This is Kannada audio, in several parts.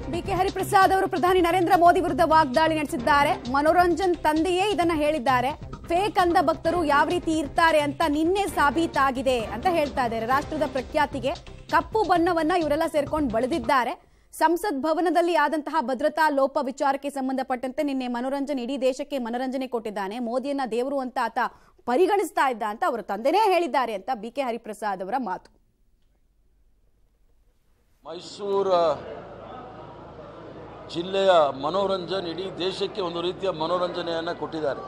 ಬಿಕೆ ಹರಿಪ್ರಸಾದ್ ಅವರು ಪ್ರಧಾನಿ ನರೇಂದ್ರ ಮೋದಿ ವಿರುದ್ಧ ವಾಗ್ದಾಳಿ ನಡೆಸಿದ್ದಾರೆ ಮನೋರಂಜನ್ ತಂದೆಯೇ ಇದನ್ನ ಹೇಳಿದ್ದಾರೆ ಫೇಕ್ ಅಂಧ ಭಕ್ತರು ಯಾವ ರೀತಿ ಇರ್ತಾರೆ ಅಂತ ನಿನ್ನೆ ಸಾಬೀತಾಗಿದೆ ಅಂತ ಹೇಳ್ತಾ ಇದ್ದಾರೆ ರಾಷ್ಟ್ರದ ಪ್ರಖ್ಯಾತಿಗೆ ಕಪ್ಪು ಬಣ್ಣವನ್ನ ಇವರೆಲ್ಲ ಸೇರ್ಕೊಂಡು ಬಳದಿದ್ದಾರೆ ಸಂಸತ್ ಭವನದಲ್ಲಿ ಆದಂತಹ ಭದ್ರತಾ ಲೋಪ ವಿಚಾರಕ್ಕೆ ಸಂಬಂಧಪಟ್ಟಂತೆ ನಿನ್ನೆ ಮನೋರಂಜನ್ ಇಡೀ ದೇಶಕ್ಕೆ ಮನೋರಂಜನೆ ಕೊಟ್ಟಿದ್ದಾನೆ ಮೋದಿಯನ್ನ ದೇವರು ಅಂತ ಆತ ಪರಿಗಣಿಸ್ತಾ ಇದ್ದ ಅಂತ ಅವರ ತಂದೆನೇ ಹೇಳಿದ್ದಾರೆ ಅಂತ ಬಿಕೆ ಹರಿಪ್ರಸಾದ್ ಅವರ ಮಾತು ಮೈಸೂರು ಜಿಲ್ಲೆಯ ಮನೋರಂಜನ್ ಇಡೀ ದೇಶಕ್ಕೆ ಒಂದು ರೀತಿಯ ಮನೋರಂಜನೆಯನ್ನು ಕೊಟ್ಟಿದ್ದಾರೆ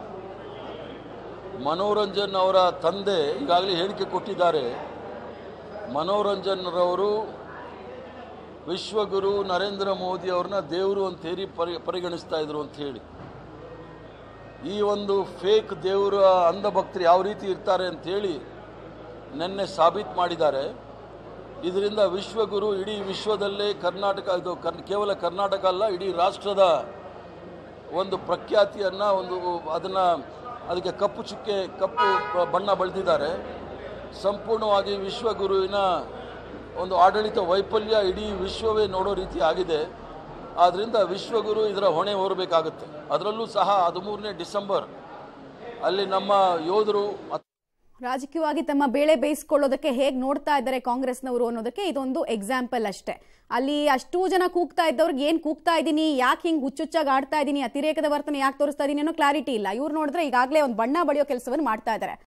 ಮನೋರಂಜನ್ ಅವರ ತಂದೆ ಈಗಾಗಲೇ ಹೇಳಿಕೆ ಕೊಟ್ಟಿದ್ದಾರೆ ಮನೋರಂಜನ್ರವರು ವಿಶ್ವಗುರು ನರೇಂದ್ರ ಮೋದಿ ಅವ್ರನ್ನ ದೇವರು ಅಂತೇಳಿ ಪರಿ ಪರಿಗಣಿಸ್ತಾ ಇದ್ರು ಅಂತ ಹೇಳಿ ಈ ಒಂದು ಫೇಕ್ ದೇವರ ಅಂಧಭಕ್ತರು ಯಾವ ರೀತಿ ಇರ್ತಾರೆ ಅಂತೇಳಿ ನಿನ್ನೆ ಸಾಬೀತು ಮಾಡಿದ್ದಾರೆ ಇದರಿಂದ ವಿಶ್ವಗುರು ಇಡೀ ವಿಶ್ವದಲ್ಲೇ ಕರ್ನಾಟಕ ಇದು ಕರ್ ಕೇವಲ ಕರ್ನಾಟಕ ಅಲ್ಲ ಇಡೀ ರಾಷ್ಟ್ರದ ಒಂದು ಪ್ರಖ್ಯಾತಿಯನ್ನು ಒಂದು ಅದನ್ನು ಅದಕ್ಕೆ ಕಪ್ಪು ಚುಕ್ಕೆ ಕಪ್ಪು ಬ- ಬಣ್ಣ ಬಳಿದಿದ್ದಾರೆ ಸಂಪೂರ್ಣವಾಗಿ ವಿಶ್ವಗುರುವಿನ ಒಂದು ಆಡಳಿತ ವೈಫಲ್ಯ ಇಡೀ ವಿಶ್ವವೇ ನೋಡೋ ರೀತಿ ಆಗಿದೆ ಆದ್ದರಿಂದ ವಿಶ್ವಗುರು ಇದರ ಹೊಣೆ ಹೊರಬೇಕಾಗುತ್ತೆ ಅದರಲ್ಲೂ ಸಹ ಹದಿಮೂರನೇ ಡಿಸೆಂಬರ್ ಅಲ್ಲಿ ನಮ್ಮ ಯೋಧರು ರಾಜಕೀಯವಾಗಿ ತಮ್ಮ ಬೇಳೆ ಬೇಯಿಸ್ಕೊಳ್ಳೋದಕ್ಕೆ ಹೇಗೆ ನೋಡ್ತಾ ಇದ್ದಾರೆ ಕಾಂಗ್ರೆಸ್ನವರು ಅನ್ನೋದಕ್ಕೆ ಇದೊಂದು ಎಕ್ಸಾಂಪಲ್ ಅಷ್ಟೇ ಅಲ್ಲಿ ಅಷ್ಟೂ ಜನ ಕೂಗ್ತಾ ಇದ್ದವ್ರಿಗೆ ಏನ್ ಕೂಗ್ತಾ ಇದ್ದೀನಿ ಯಾಕೆ ಹಿಂಗ್ ಹುಚ್ಚುಚ್ಚಾಗಿ ಆಡ್ತಾ ಇದ್ದೀನಿ ಅತಿರೇಕದ ವರ್ತನೆ ಯಾಕೆ ತೋರಿಸ್ತಾ ಇದ್ದೀನಿ ಅನ್ನೋ ಕ್ಲಾರಿಟಿ ಇಲ್ಲ ಇವ್ರು ನೋಡಿದ್ರೆ ಈಗಾಗಲೇ ಒಂದು ಬಣ್ಣ ಬಳಿಯೋ ಕೆಲಸವನ್ನು ಮಾಡ್ತಾ ಇದ್ದಾರೆ